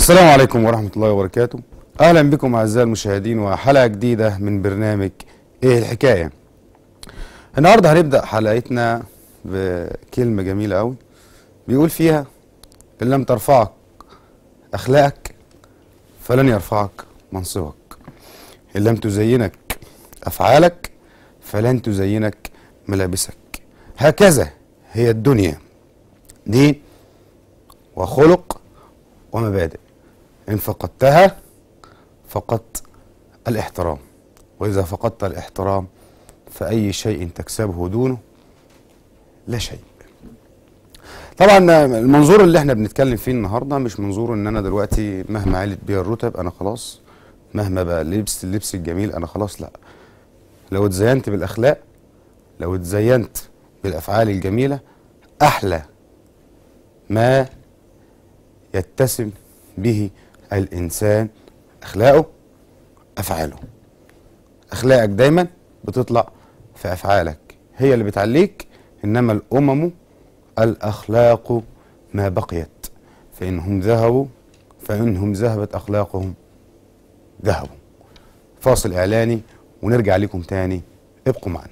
السلام عليكم ورحمة الله وبركاته أهلا بكم أعزائي المشاهدين وحلقة جديدة من برنامج إيه الحكاية النهاردة هنبدأ حلقتنا بكلمة جميلة أوي بيقول فيها إن لم ترفعك أخلاقك فلن يرفعك منصبك إن لم تزينك أفعالك فلن تزينك ملابسك هكذا هي الدنيا دين وخلق ومبادئ إن فقدتها فقدت الاحترام وإذا فقدت الاحترام فأي شيء تكسبه دونه لا شيء طبعا المنظور اللي احنا بنتكلم فيه النهارده مش منظور ان انا دلوقتي مهما علت بيا الرتب انا خلاص مهما بقى لبست اللبس الجميل انا خلاص لا لو اتزينت بالاخلاق لو اتزينت بالافعال الجميله احلى ما يتسم به الانسان اخلاقه افعاله اخلاقك دايما بتطلع في افعالك هي اللي بتعليك انما الامم الاخلاق ما بقيت فانهم ذهبوا فانهم ذهبت اخلاقهم ذهبوا فاصل اعلاني ونرجع لكم تاني ابقوا معنا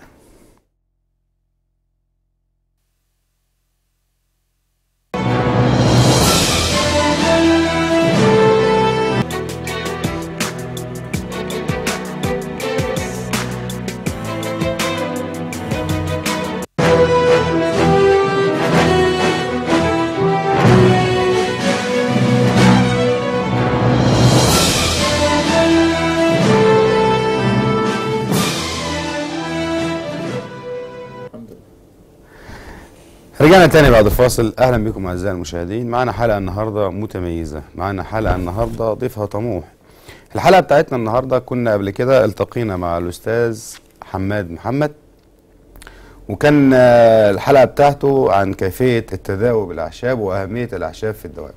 رجعنا تاني بعد الفاصل اهلا بكم اعزائي المشاهدين معانا حلقه النهارده متميزه معانا حلقه النهارده ضيفها طموح الحلقه بتاعتنا النهارده كنا قبل كده التقينا مع الاستاذ حماد محمد وكان آه، الحلقه بتاعته عن كيفيه التداوي بالاعشاب واهميه الاعشاب في الدواء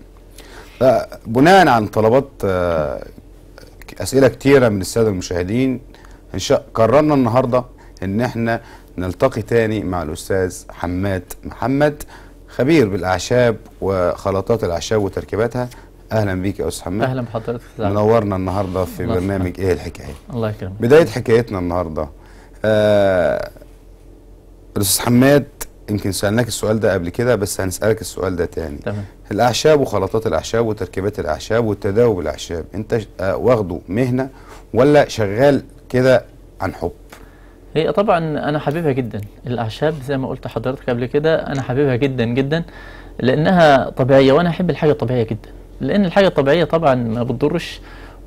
بناء عن طلبات آه، اسئله كتيره من الساده المشاهدين ان شاء قررنا النهارده ان احنا نلتقي تاني مع الاستاذ حماد محمد خبير بالاعشاب وخلطات الاعشاب وتركيباتها اهلا بيك يا استاذ حماد اهلا بحضرتك يا أستاذ منورنا النهارده في الله برنامج يسلمك. ايه الحكايه الله يكرمك بدايه حكايتنا النهارده آه الاستاذ حماد يمكن سالناك السؤال ده قبل كده بس هنسالك السؤال ده تاني تمام الاعشاب وخلطات الاعشاب وتركيبات الاعشاب والتداوي بالاعشاب انت ش- آه واخده مهنه ولا شغال كده عن حب هي طبعا انا حبيبها جدا الاعشاب زي ما قلت لحضرتك قبل كده انا حبيبها جدا جدا لانها طبيعيه وانا احب الحاجه الطبيعيه جدا لان الحاجه الطبيعيه طبعا ما بتضرش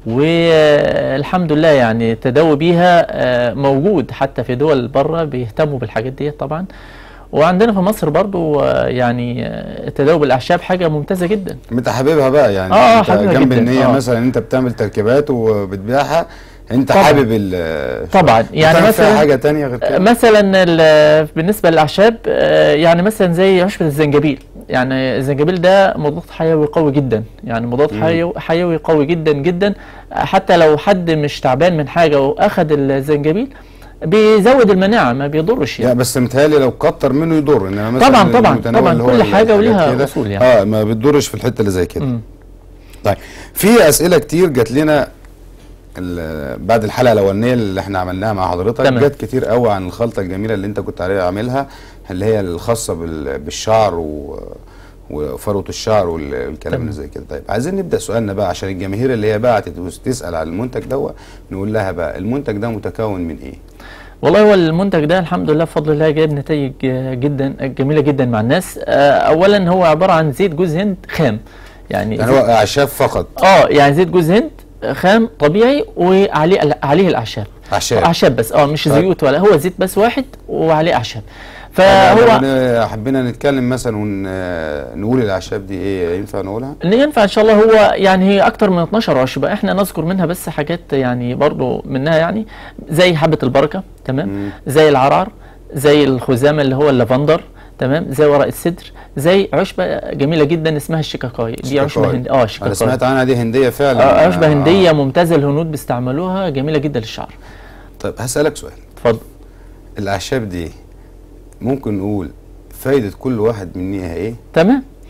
والحمد لله يعني التداوي بيها آه، موجود حتى في دول بره بيهتموا بالحاجات دي طبعا وعندنا في مصر برضو آه، يعني آه، التداوي بالاعشاب حاجه ممتازه جدا انت حاببها بقى يعني آه، انت حاببها جنب جدا، ان هي آه. مثلا انت بتعمل تركيبات وبتبيعها انت طبعاً. حابب ال طبعاً. يعني بتعمل فيها مثلاً- حاجه تانية غير كده مثلا ال- بالنسبه للاعشاب آه، يعني مثلا زي عشبه الزنجبيل يعني الزنجبيل ده مضاد حيوي قوي جدا يعني مضاد مم. حيوي حيوي قوي جدا جدا آه، حتى لو حد مش تعبان من حاجه واخد الزنجبيل بيزود المناعه ما بيضرش لا يعني بس متهيألي لو كتر منه يضر انما مثلا طبعاً، طبعاً، المتناول طبعاً، اللي هو كل الحاجات حاجة وليها كده، أصول يعني. اه ما بتضرش في الحته اللي زي كده مم. طيب في اسئله كتير جات لنا ال- بعد الحلقه الاولانيه اللي احنا عملناها مع حضرتك تمام. جات كتير قوي عن الخلطه الجميله اللي انت كنت عليها عاملها اللي هي الخاصه بال- بالشعر و وفروه الشعر وال- والكلام تمام. اللي زي كده طيب عايزين نبدا سؤالنا بقى عشان الجماهير اللي هي بعتت وتسال على المنتج دوت نقول لها بقى المنتج ده متكون من ايه والله هو المنتج ده الحمد لله بفضل الله جايب نتائج آه، جدا جميله جدا مع الناس آه، اولا هو عباره عن زيت جوز هند خام يعني يعني هو اعشاب فقط اه يعني زيت جوز هند خام طبيعي وعليه عليه الاعشاب اعشاب اعشاب بس اه مش طيب. زيوت ولا هو زيت بس واحد وعليه اعشاب فهو فهو حبينا نتكلم مثلا ونقول الاعشاب دي ايه ينفع نقولها ان ينفع ان شاء الله هو يعني هي اكتر من 12 عشبه احنا نذكر منها بس حاجات يعني برضو منها يعني زي حبه البركه تمام مم. زي العرعر زي الخزامه اللي هو اللافندر تمام زي ورق السدر زي عشبه جميله جدا اسمها الشيكاكاي دي عشبه شيكاكاي. هنديه اه انا شيكاكاي سمعت عنها دي هنديه فعلا آه، عشبه آه. هنديه ممتازه الهنود بيستعملوها جميله جدا للشعر طيب هسالك سؤال اتفضل الاعشاب دي ممكن نقول فايده كل واحد منها ايه تمام تمام.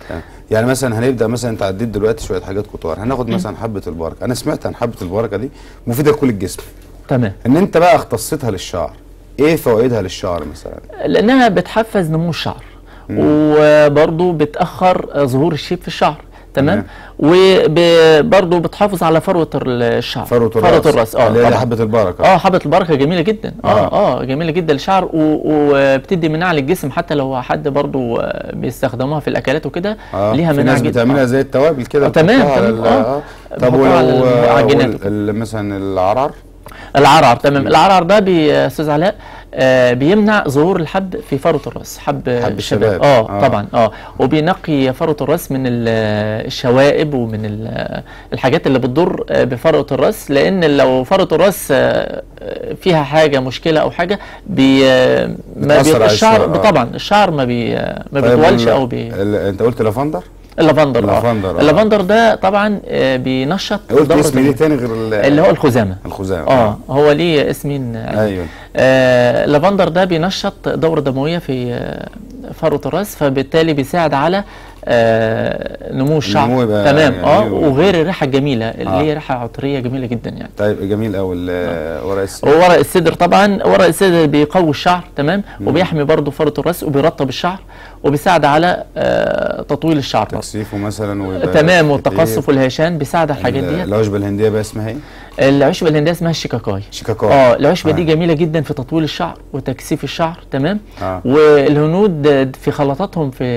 يعني مثلا هنبدا مثلا انت عديت دلوقتي شويه حاجات كتار هناخد مثلا حبه البركه انا سمعت عن حبه البركه دي مفيده لكل الجسم تمام ان انت بقى اختصيتها للشعر ايه فوائدها للشعر مثلا لانها بتحفز نمو الشعر وبرضه بتاخر ظهور الشيب في الشعر تمام وبرضه بتحافظ على فروه الشعر فروه الراس فروه الراس اه اللي هي طبعاً. حبه البركه اه حبة البركة جميلة جدا اه آه. اه جميلة جدا للشعر و- وبتدي مناعة للجسم حتى لو حد برضو آه، بيستخدموها في الأكلات وكده اه ليها في مناعة ناس جدا بتعملها آه. زي التوابل كده آه، تمام، بتحطها على تمام، ال- آه. طب بتحطها على ولو المعجنات وال- ال- مثلا العرعر العرعر تمام العرعر ده بي- يا استاذ علاء آه بيمنع ظهور الحب في فروة الراس حب, حب الشباب الشباب. اه, آه. طبعا اه وبينقي فروة الراس من ال- الشوائب ومن ال- الحاجات اللي بتضر آه، بفروة الراس لان لو فروة الراس آه، آه، فيها حاجة مشكلة او حاجة بي آه، ما بتأثر بي على الشعر الشعر، آه. طبعا الشعر ما بي آه، ما طيب بيطولش ال- او بي ال- انت قلت لافندر اللافندر اللافندر، اه آه. اللافندر ده طبعا آه، بينشط قلت دورة اسم ليه الدم. تاني غير ال- اللي هو الخزامة الخزامه اه هو ليه اسمين علمي. ايوه آه لافندر ده بينشط دورة دموية في آه فروة الراس فبالتالي بيساعد على آه نمو الشعر النمو يبقى تمام اه جميل. وغير الريحة الجميلة اللي آه. هي ريحة عطرية جميلة جدا يعني طيب جميل قوي ورق السن وورق السدر طبعا ورق السدر بيقوي الشعر تمام وبيحمي برضه فروة الراس وبيرطب الشعر وبيساعد على آه تطويل الشعر برضه. تكثيفه مثلا ويبقى تمام كتير. والتقصف والهشان بيساعد على الحاجات ال- دي العشبه الهنديه بقى اسمها ايه؟ العشبة الهندية اسمها الشيكاكاي شيكاكاي اه العشبة آه. دي جميلة جدا في تطويل الشعر وتكثيف الشعر تمام آه. والهنود في خلطاتهم في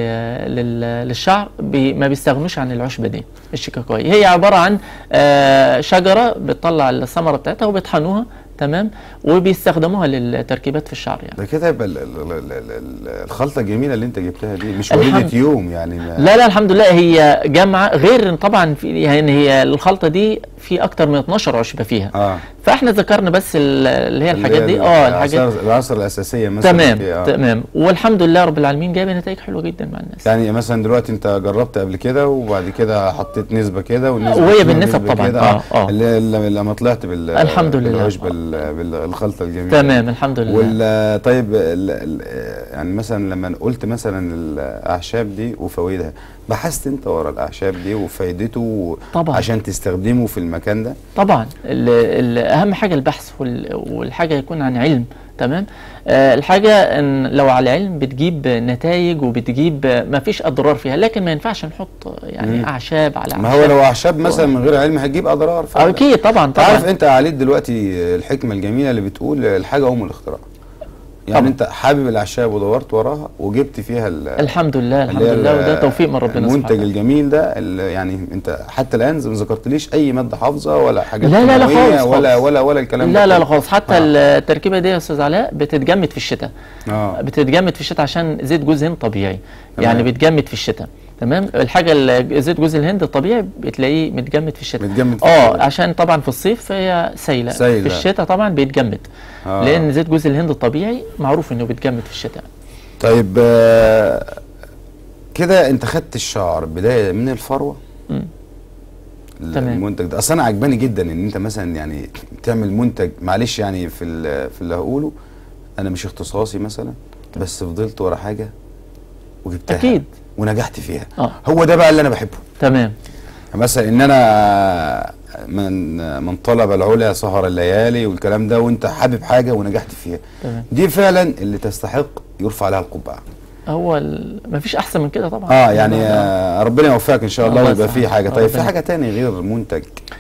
لل- للشعر بي ما بيستغنوش عن العشبة دي الشيكاكاي هي عبارة عن آه، شجرة بتطلع الثمرة بتاعتها وبيطحنوها تمام وبيستخدموها للتركيبات في الشعر يعني ده كده يبقى ال- ال- ال- ال- الخلطه الجميله اللي انت جبتها دي مش الحمد- وليده يوم يعني ما لا لا الحمد لله هي جامعة غير إن طبعا في يعني هي الخلطة دي في أكتر من 12 عشبة فيها اه فاحنا ذكرنا بس ال- اللي هي الحاجات اللي هي دي اه الحاجات العناصر- العناصر الاساسيه مثلا تمام في- آه. تمام والحمد لله رب العالمين جايبه نتائج حلوه جدا مع الناس يعني مثلا دلوقتي انت جربت قبل كده وبعد كده حطيت نسبه كده والنسبه وهي كده بالنسب ونسبة طبعاً. كده. آه، آه. اللي اللي- لما طلعت بال الحمد لله. بالعشبه ال- بالخلطه الجميله تمام الحمد لله وال طيب ال- ال- يعني مثلا لما قلت مثلا الاعشاب دي وفوائدها بحثت انت ورا الاعشاب دي وفائدته طبعاً. عشان تستخدمه في المكان ده طبعا ال ال اهم حاجه البحث وال والحاجه يكون عن علم تمام آه الحاجه ان لو على علم بتجيب نتائج وبتجيب ما فيش اضرار فيها لكن ما ينفعش نحط يعني مم. اعشاب على ما هو لو اعشاب مثلا من غير علم هتجيب اضرار فعلا. اكيد طبعا تعرف طبعا انت عليت دلوقتي الحكمه الجميله اللي بتقول الحاجه ام الاختراع يعني طبعا. انت حابب الاعشاب ودورت وراها وجبت فيها ال- الحمد لله الحمد اللي هي لله ال- وده توفيق من ربنا المنتج سبحانه الجميل ده اللي يعني انت حتى الان ما ذكرتليش اي ماده حافظه ولا حاجات لا لا لا كيماوية خالص ولا خالص. ولا ولا الكلام لا ده لا لا كله. خالص حتى آه. التركيبه دي يا استاذ علاء بتتجمد في الشتاء اه بتتجمد في الشتاء عشان زيت جوز هند طبيعي تمام. يعني بيتجمد في الشتاء تمام الحاجه اللي زيت جوز الهند الطبيعي بتلاقيه متجمد في الشتاء متجمد في اه الشتاء. عشان طبعا في الصيف هي سايله سايلة. في الشتاء طبعا بيتجمد آه. لان زيت جوز الهند الطبيعي معروف انه بيتجمد في الشتاء طيب آه، كده انت خدت الشعر بدايه من الفروه مم. ال- تمام. المنتج ده اصل انا عجباني جدا ان انت مثلا يعني تعمل منتج معلش يعني في ال- في اللي هقوله انا مش اختصاصي مثلا بس فضلت ورا حاجه وجبتها اكيد ونجحت فيها اه هو ده بقى اللي انا بحبه تمام مثلا ان انا من من طلب العلا سهر الليالي والكلام ده وانت حابب حاجه ونجحت فيها تمام دي فعلا اللي تستحق يرفع عليها القبعه هو ال... مفيش احسن من كده طبعا اه يعني آه ربنا يوفقك ان شاء الله الله ويبقى في يسعدك. حاجه طيب في ربنا حاجه تاني غير منتج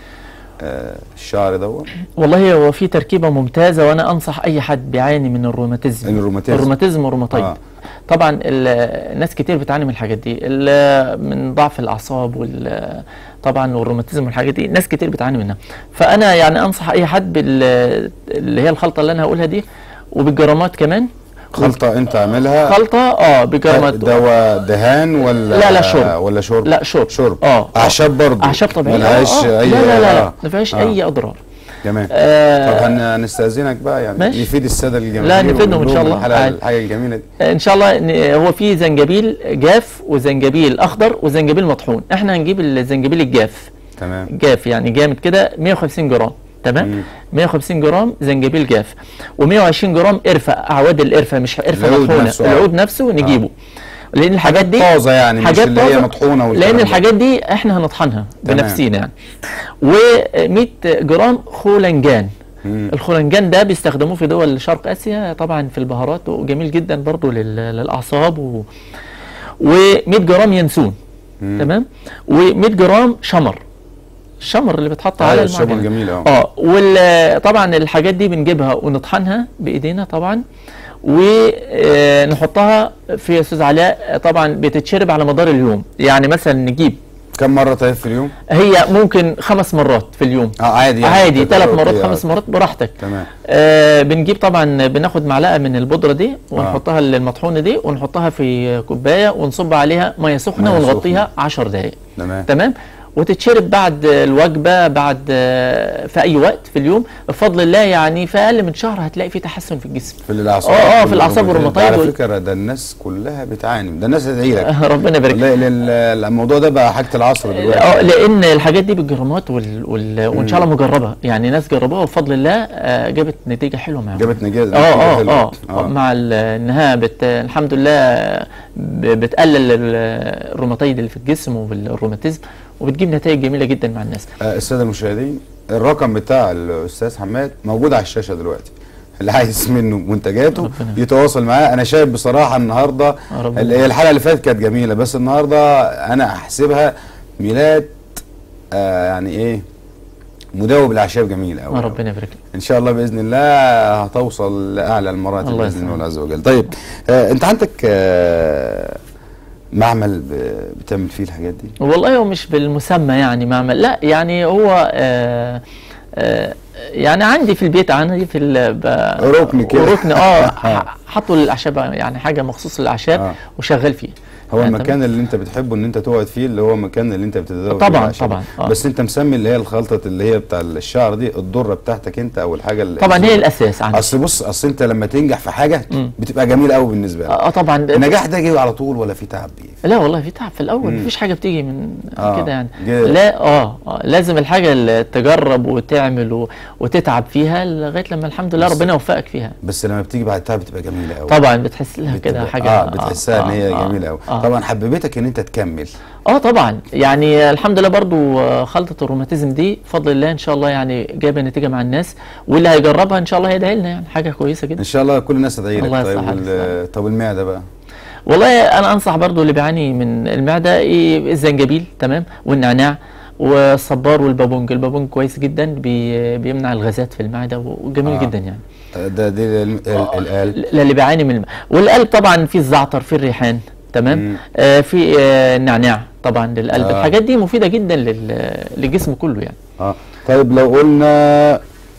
آه الشعر دوت والله هو في تركيبه ممتازه وانا انصح اي حد بيعاني من الروماتيزم الروماتيزم. الروماتيزم والروماتيد آه. آه. طبعا ال- ناس كتير بتعاني من الحاجات دي ال- من ضعف الاعصاب وال طبعا والروماتيزم والحاجات دي ناس كتير بتعاني منها فانا يعني انصح اي حد بال اللي هي الخلطه اللي انا هقولها دي وبالجرامات كمان خلطه انت عاملها خلطه اه بجرامات دواء دهان ولا لا، لا، شرب. ولا شرب لا شرب شرب اه اعشاب برضه اعشاب طبيعيه ملهاش آه، آه. اي لا لا لا, لا. آه. ما فيهاش آه. اي اضرار تمام آه طب هن- هنستاذنك بقى يعني ماشي. نفيد الساده الجماهير لا، نفيدهم إن شاء ونقول لهم الله. الحلقه عادي. الحاجه الجميله دي ان شاء الله إن هو في زنجبيل جاف وزنجبيل اخضر وزنجبيل مطحون احنا هنجيب الزنجبيل الجاف تمام جاف يعني جامد كده 150 جرام تمام مم. 150 جرام زنجبيل جاف و120 جرام قرفه اعواد القرفه مش قرفه العود مطحونه نفسه، آه. العود نفسه نجيبه لان الحاجات دي طازه يعني مش حاجات اللي هي طازة، مطحونه والكلام لان ده. الحاجات دي احنا هنطحنها تمام. بنفسينا يعني و100 جرام خولنجان مم. الخولنجان ده بيستخدموه في دول شرق اسيا طبعا في البهارات وجميل جدا برضو لل- للاعصاب و و100 جرام ينسون مم. تمام و100 جرام شمر الشمر اللي بيتحط على ايوه الشغل المعجنات جميل اه اه وطبعا الحاجات دي بنجيبها ونطحنها بايدينا طبعا ونحطها في يا استاذ علاء طبعا بتتشرب على مدار اليوم يعني مثلا نجيب كم مره طيب في اليوم؟ هي ممكن خمس مرات في اليوم اه عادي يعني عادي أنت ثلاث تقول مرات أوكي، خمس آه. مرات براحتك تمام آه بنجيب طبعا بناخد معلقه من البودره دي ونحطها المطحونه دي ونحطها في كوبايه ونصب عليها ميه سخنه مية ونغطيها 10 دقائق تمام تمام وتتشرب بعد الوجبه بعد آه، في اي وقت في اليوم بفضل الله يعني في اقل من شهر هتلاقي في تحسن في الجسم في الاعصاب اه، اه، في كل الأعصاب الروماتيزم. والروماتيد على وال- فكره ده الناس كلها بتعاني ده الناس تدعي لك ربنا يبارك والله لل- الموضوع ده بقى حاجه العصر اه دلوقتي لان الحاجات دي بالجرامات وال... وال... وان شاء الله مجربه يعني ناس جربوها وبفضل الله آه، جابت نتيجه حلوه معاهم جابت نتيجه اه اه حلوة. اه آه، مع ال- انها بت... الحمد لله ب- بتقلل ال- الروماتيد اللي في الجسم والروماتيزم وبتجيب نتائج جميله جدا مع الناس آه، الساده المشاهدين الرقم بتاع الاستاذ حماد موجود على الشاشه دلوقتي اللي عايز منه منتجاته ربنا. يتواصل معاه انا شايف بصراحه النهارده ربنا. ال- هي الحلقه اللي فاتت كانت جميله بس النهارده انا احسبها ميلاد آه يعني ايه مداوب الاعشاب جميل قوي آه، ربنا يبارك لك ان شاء الله باذن الله هتوصل لاعلى المراتب الله باذن الله يسلمك. عز وجل طيب آه انت عندك آه معمل ب- بتعمل فيه الحاجات دي والله هو مش بالمسمى يعني معمل لا يعني هو آه آه يعني عندي في البيت عندي في ال- ب- ركن كده. ركن اه ح- حطوا للاعشاب يعني حاجه مخصوص للاعشاب آه. وشغال فيه هو يعني المكان اللي انت بتحبه ان انت تقعد فيه اللي هو المكان اللي انت بتتداول فيه طبعاً، الأعشاب. طبعاً، آه. بس انت مسمي اللي هي الخلطه اللي هي بتاع الشعر دي الضره بتاعتك انت او الحاجه اللي طبعا هي الاساس عندي اصل بص اصل انت لما تنجح في حاجه مم. بتبقى جميله قوي بالنسبه لك اه طبعا النجاح ده جه على طول ولا في تعب بيه لا والله في تعب في الاول مم. مفيش حاجه بتيجي من آه، كده يعني جاي. لا آه, اه لازم الحاجه اللي تجرب وتعمل و... وتتعب فيها لغايه لما الحمد لله بس- ربنا يوفقك فيها بس لما بتيجي بعد التعب بتبقى جميله قوي طبعا بتحس لها كده بتبقى- حاجه اه بتحسها ان هي آه، جميله قوي آه. طبعا حببتك ان انت تكمل اه طبعا يعني الحمد لله برضو آه، خلطه الروماتيزم دي بفضل الله ان شاء الله يعني جايبه نتيجه مع الناس واللي هيجربها ان شاء الله هيدعي لنا يعني حاجه كويسه جدا ان شاء الله كل الناس تدعي لك الله طيب يصلح حالك. وال- طب المعده بقى والله انا انصح برضو اللي بيعاني من المعده إيه الزنجبيل تمام والنعناع والصبار والبابونج البابونج كويس جدا بي بيمنع الغازات في المعده وجميل آه. آه. جدا يعني آه، ده دي ال- ال- القلب للي بيعاني من الم... والقلب طبعا في الزعتر في الريحان تمام مم. آه في آه النعناع طبعا للقلب آه. آه. الحاجات دي مفيده جدا لل... للجسم كله يعني اه طيب لو قلنا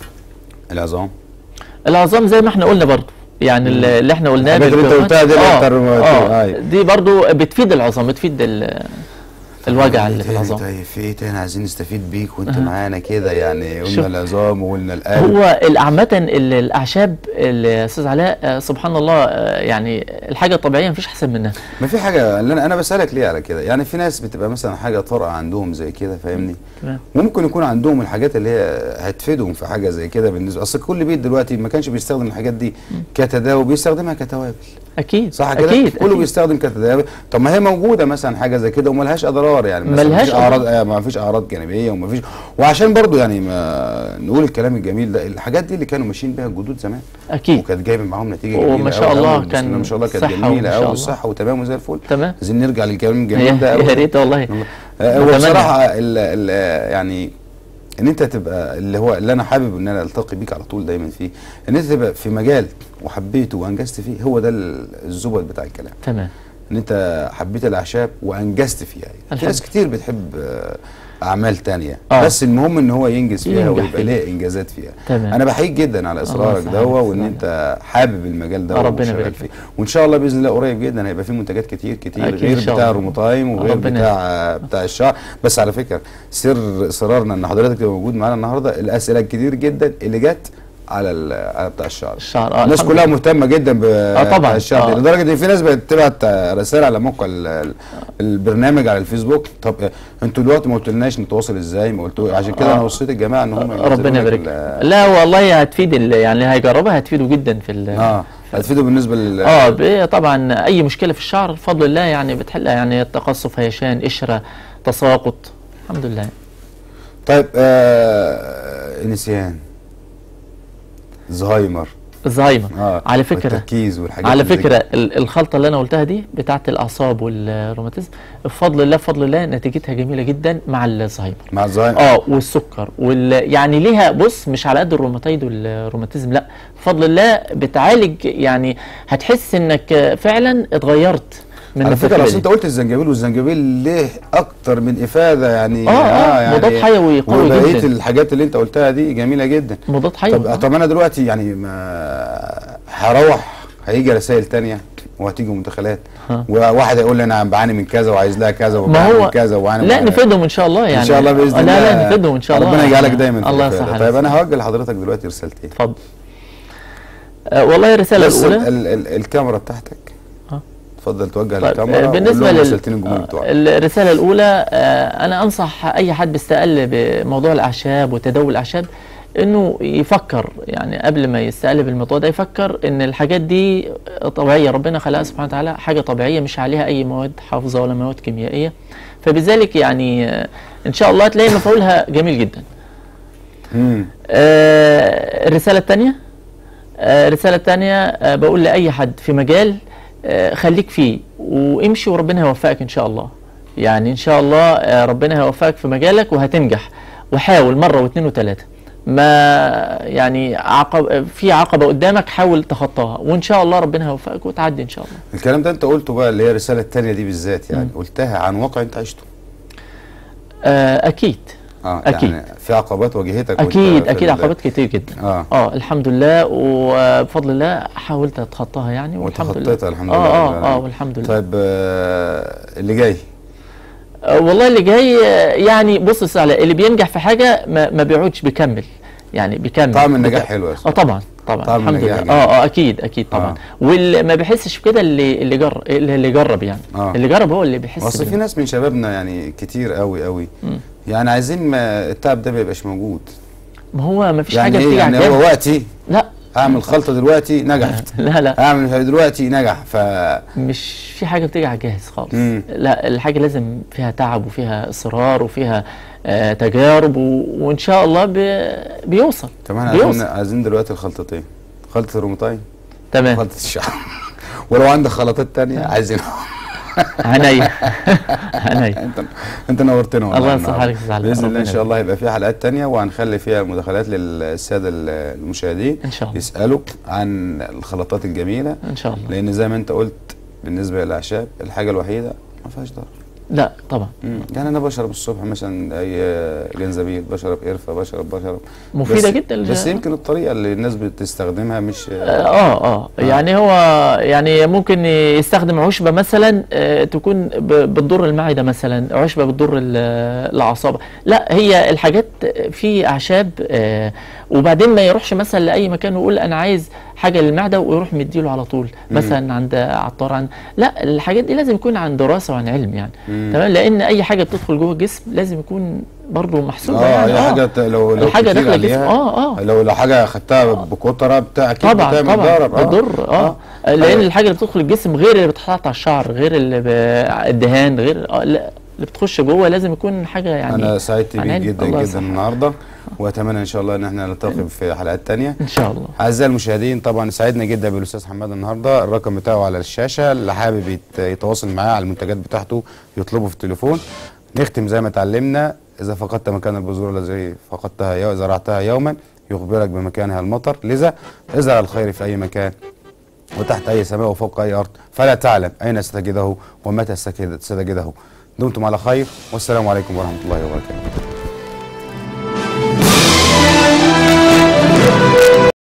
العظام العظام زي ما احنا قلنا برضو يعني ال- اللي احنا قلناه الحاجات اللي انت بالجرعات- قلتها دي اللي آه، انت الروماتيك، آه أيوة. دي برضو بتفيد العظام بتفيد ال... الوجع اللي في تاني العظام طيب في ايه تاني عايزين نستفيد بيك وانت أها. معانا كده يعني قلنا شوف. العظام وقلنا القلب هو عامة ال- الأعشاب اللي أستاذ علاء آه، سبحان الله آه، يعني الحاجة الطبيعية مفيش أحسن منها ما في حاجه اللي انا انا بسالك ليه على كده يعني في ناس بتبقى مثلا حاجه طارئه عندهم زي كده فاهمني تمام ممكن يكون عندهم الحاجات اللي هي هتفيدهم في حاجه زي كده بالنسبه اصل كل بيت دلوقتي ما كانش بيستخدم الحاجات دي كتداوي بيستخدمها كتوابل أكيد صح كده أكيد كله أكيد. بيستخدم كتداوي طب ما هي موجوده مثلا حاجه زي كده وملهاش اضرار يعني مثلا ملهاش مفيش اعراض آه، ما فيش اعراض جانبيه وما فيش وعشان برضو يعني ما نقول الكلام الجميل ده الحاجات دي اللي كانوا ماشيين بيها الجدود زمان أكيد وكانت جايبه معاهم نتيجه وما جميله شاء أوي الله أوي. بسم كان الله ما شاء الله كانت صحة جميله وما شاء قوي الله. بالصحه وتمام وزي الفل تمام عايزين نرجع للكلام يا الجميل ده يا أوي. ريت والله آه، هو أتمنى. بصراحه ال ال يعني ان انت تبقى اللي هو اللي انا حابب ان انا التقي بيك على طول دايما فيه ان انت تبقى في مجال وحبيته وانجزت فيه هو ده ال- الزبد بتاع الكلام تمام ان انت حبيت الاعشاب وانجزت فيها يعني. في الحمد ناس كتير بتحب آه، اعمال تانية آه. بس المهم ان هو ينجز فيها ينجح ويبقى فيها. ليه انجازات فيها تمام انا بحييك جدا على اصرارك يسعدك، ده وان يسعدك. انت حابب المجال ده آه، ربنا وشغال يبارك فيه لك. وان شاء الله باذن الله قريب جدا هيبقى في منتجات كتير كتير أكيد غير إن شاء بتاع الله. الروماتايم وغير ربنا بتاع بتاع الشعر بس على فكره سر اصرارنا ان حضرتك تبقى موجود معانا النهارده الاسئله الكتير جدا اللي جت على ال- على بتاع الشعر الشعر اه الناس الحمد كلها لله. مهتمه جدا ب طبعاً. بتاع الشعر آه. لدرجه ان في ناس بقت تبعت رسائل على موقع ال- ال- البرنامج على الفيسبوك طب انتوا دلوقتي ما قلتلناش نتواصل ازاي ما قلتوا عشان كده آه. انا وصيت الجماعه ان هم ينزلوا ربنا لك يبارك ال- لا والله هتفيد ال- يعني اللي هيجربها هتفيده جدا في ال- اه في هتفيده بالنسبه لل اه ب- طبعا اي مشكله في الشعر بفضل الله يعني بتحلها يعني تقصف هيشان قشره تساقط الحمد لله طيب آه النسيان زهايمر الزهايمر اه على فكره والتركيز والحاجات على اللي زي فكره كده. ال- الخلطه اللي انا قلتها دي بتاعت الاعصاب والروماتيزم بفضل الله بفضل الله نتيجتها جميله جدا مع الزهايمر مع الزهايمر اه والسكر وال يعني ليها بص مش على قد الروماتيد والروماتيزم لا بفضل الله بتعالج يعني هتحس انك فعلا اتغيرت من على فكره الفترة اصل دي. انت قلت الزنجبيل والزنجبيل ليه اكتر من افاده يعني اه اه مضاد حيوي قوي وبقيه جدا الحاجات اللي انت قلتها دي جميله جدا مضاد حيوي طب آه. طب انا دلوقتي يعني ما هروح هيجي رسائل تانية وهتيجي مداخلات ها. وواحد هيقول لي انا بعاني من كذا وعايز لها كذا ما وبعاني هو من كذا وبعاني لا من- نفيدهم ان شاء الله يعني ان شاء الله باذن آه، الله لا لا نفيدهم ان شاء الله ربنا يجعلك دايما في الله الإفادة. يصح طيب انا هوجه لحضرتك دلوقتي رسالتين اتفضل آه والله الرساله بس الاولى ال ال الكاميرا بتاعتك آه. اتفضل توجه طيب للكاميرا آه، بالنسبه لل لل رسالتين الجمهور بتوعك الرساله الاولى آه، انا انصح اي حد بيستقل بموضوع الاعشاب وتداول الاعشاب انه يفكر يعني قبل ما يستقل بالموضوع ده يفكر ان الحاجات دي طبيعيه ربنا خلقها سبحانه وتعالى حاجه طبيعيه مش عليها اي مواد حافظه ولا مواد كيميائيه فبذلك يعني آه، ان شاء الله تلاقي مفعولها جميل جدا مم. آه، الرسالة الثانية الرسالة الثانية آه، بقول لأي حد في مجال آه، خليك فيه وامشي وربنا هيوفقك إن شاء الله يعني إن شاء الله آه، ربنا هيوفقك في مجالك وهتنجح وحاول مرة واثنين وثلاثة ما يعني عقب في عقبة قدامك حاول تخطاها وإن شاء الله ربنا هيوفقك وتعدي إن شاء الله الكلام ده انت قلته بقى اللي هي الرساله الثانيه دي بالذات يعني قلتها عن واقع انت عشته آه، أكيد اه أكيد. يعني في عقبات واجهتك وانت أكيد في أكيد ال- عقبات كتير جدا اه اه الحمد لله وبفضل الله حاولت اتخطاها يعني والحمد لله وتخطيتها الحمد لله اه رب اه اه العالمين. والحمد لله طيب آه اللي جاي آه والله اللي جاي آه، يعني بص على اللي بينجح في حاجه ما, ما بيقعدش بيكمل يعني بيكمل طعم النجاح بيك- حلو يا اه أستاذ. طبعا طبعا طعم الحمد النجاح لله جميل. اه اه اكيد اكيد طبعا آه. واللي ما بيحسش بكده اللي اللي جرب اللي اللي جرب يعني آه. اللي جرب هو اللي بيحس اصل في بال- ناس من شبابنا يعني كتير قوي قوي مم. يعني عايزين ما التعب ده ما يبقاش موجود ما هو ما فيش يعني حاجه ايه بتيجي على يعني هو الجنب. وقتي لا هعمل خلطه دلوقتي نجحت لا لا هعمل دلوقتي نجح ف مش في حاجه بتيجي على الجاهز خالص مم. لا الحاجه لازم فيها تعب وفيها اصرار وفيها آه تجارب و... وان شاء الله ب... بيوصل طب احنا عايزين بيوصل عايزين دلوقتي الخلطتين خلطه الروماتاين تمام خلطه الشعر ولو عندك خلطات تانية عايزين عينيا عينيا انت انت نورتنا والله الله يصلح النهاردة. حالك يا أستاذ علي. باذن الله ان ربنا شاء الله هيبقى في حلقات تانية وهنخلي فيها مداخلات للساده المشاهدين ان شاء الله يسالوا عن الخلطات الجميله ان شاء الله لان زي ما انت قلت بالنسبه للاعشاب الحاجه الوحيده ما فيهاش ضرر لا طبعا مم. يعني انا بشرب الصبح مثلا اي جنزبيل بشرب قرفه بشرب بشرب مفيده بس جدا بس لل- يمكن الطريقه اللي الناس بتستخدمها مش اه اه يعني هو يعني ممكن يستخدم عشبه مثلا آه، تكون ب- بتضر المعده مثلا عشبه بتضر ال- الاعصاب لا هي الحاجات في اعشاب آه، وبعدين ما يروحش مثلا لاي مكان ويقول انا عايز حاجه للمعده ويروح مديله على طول مثلا عند عطار عن لا الحاجات دي لازم يكون عن دراسه وعن علم يعني مم. تمام لان اي حاجه بتدخل جوه الجسم لازم يكون برضه محسوبه اه يعني اي حاجه ت- لو لو الحاجه كتير داخله الجسم عليها اه اه لو لو حاجه خدتها بكتره بتاع اكيد طبعا بتعمل طبعا ضرر اه بتضر اه, لان أيوة. الحاجه اللي بتدخل الجسم غير اللي بتتحط على الشعر غير اللي ب- الدهان غير آه لا اللي بتخش جوه لازم يكون حاجه يعني انا سعدت عن بيك علم. جدا الله جدا يصلح. النهارده واتمنى ان شاء الله ان احنا نلتقي في حلقات تانية ان شاء الله اعزائي المشاهدين طبعا سعدنا جدا بالاستاذ حماد النهارده الرقم بتاعه على الشاشه اللي حابب يت- يتواصل معاه على المنتجات بتاعته يطلبه في التليفون نختم زي ما اتعلمنا اذا فقدت مكان البذور الذي فقدتها يو زرعتها يوما يخبرك بمكانها المطر لذا ازرع الخير في اي مكان وتحت اي سماء وفوق اي ارض فلا تعلم اين ستجده ومتى ستجده دمتم على خير والسلام عليكم ورحمه الله وبركاته